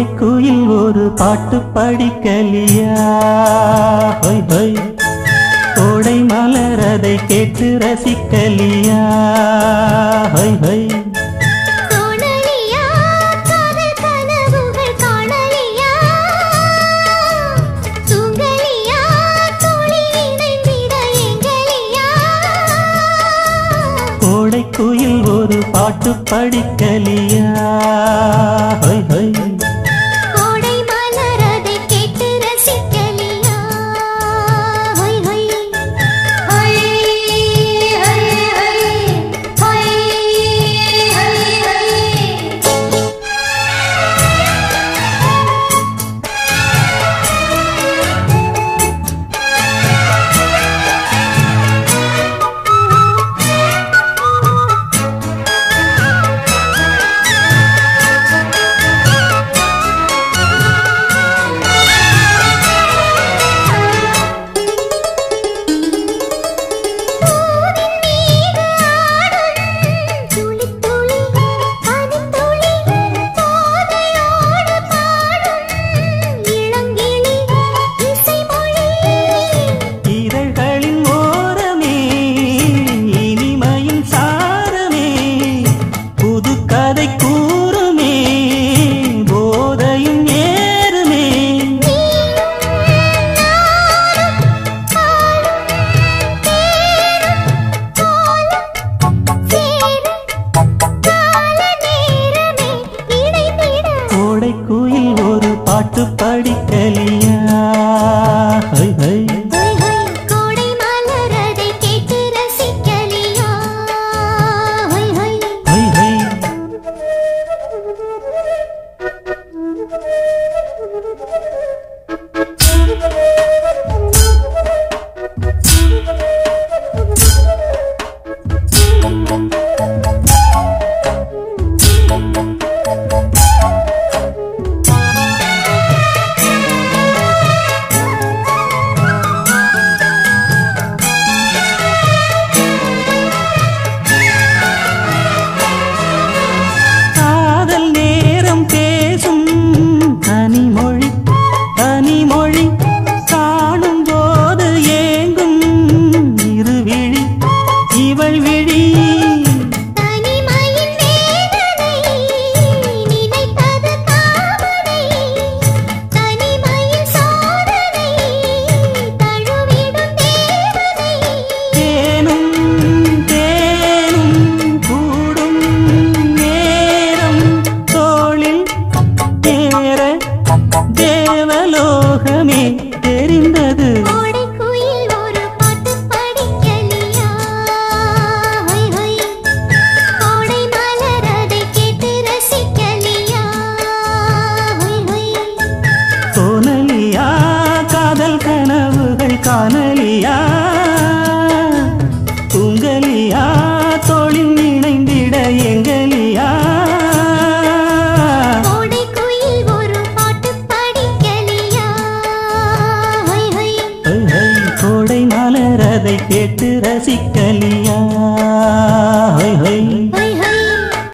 கோடைக்குயில் ஒரு பாட்டு படிக்கலியா ஹொய் ஹொய் கோடை மலர் அதை கேட்டு ரசிக்கலியா ஹொய் ஹொய் கோணலியா காதல் கனவுகள் காணலியா தூங்கலியா தோழி இணைந்திட எங்கலியா கோடைக்குயில் ஒரு பாட்டு படிக்கலியா ஹொய் ஹொய் கோடை மலர் அதை கேட்டு ரசிக்கலியா ஹொய் ஹொய் ஹொய் ஹொய் ஹொய் ஹொய் ஹொய் பூவின் மீது ஆடும் துளி துளி பனித்துளி போதையோடு பாடும் இளங்கிளி இசைமொழி இதழ்களின் ஓரமே இனிமையின் சாரமே புது கதை கூறுமே போதையும் ஏறுமே கோடைக்குயில் ஒரு பாட்டு படிக்கலியா ஹை ஹை ஹை ஹை காதல் நேரம் பேசும் தனிமொழி தனிமொழி காணும் போது ஏங்கும் இருவிழி இவள் விழி தனிமையின் வேதனை நினைத்தது தாமரை தனிமையின் சோதனை தழுவிடும் தேவனை தேனும் தேனும் கூடும் நேரம் தோளில் தேர தேவலோகமே தெரிந்தது கோடைக்குயில் ஒரு பாட்டு படிக்கலியா ஹொய் ஹொய் கோடை மலர் அதை கேட்டு ரசிக்கலியா ஹொய் ஹொய் சோனலியா காதல் கனவுகள் காணலியா தூங்கலியா தோளில் இணைந்திட எங்கலியா கோடைக்குயில் ஒரு பாட்டு படிக்கலியா ஹொய் ஹொய் ஹை, ஹை, கோடை மலர் அதை கேட்டு ரசிக்கலியா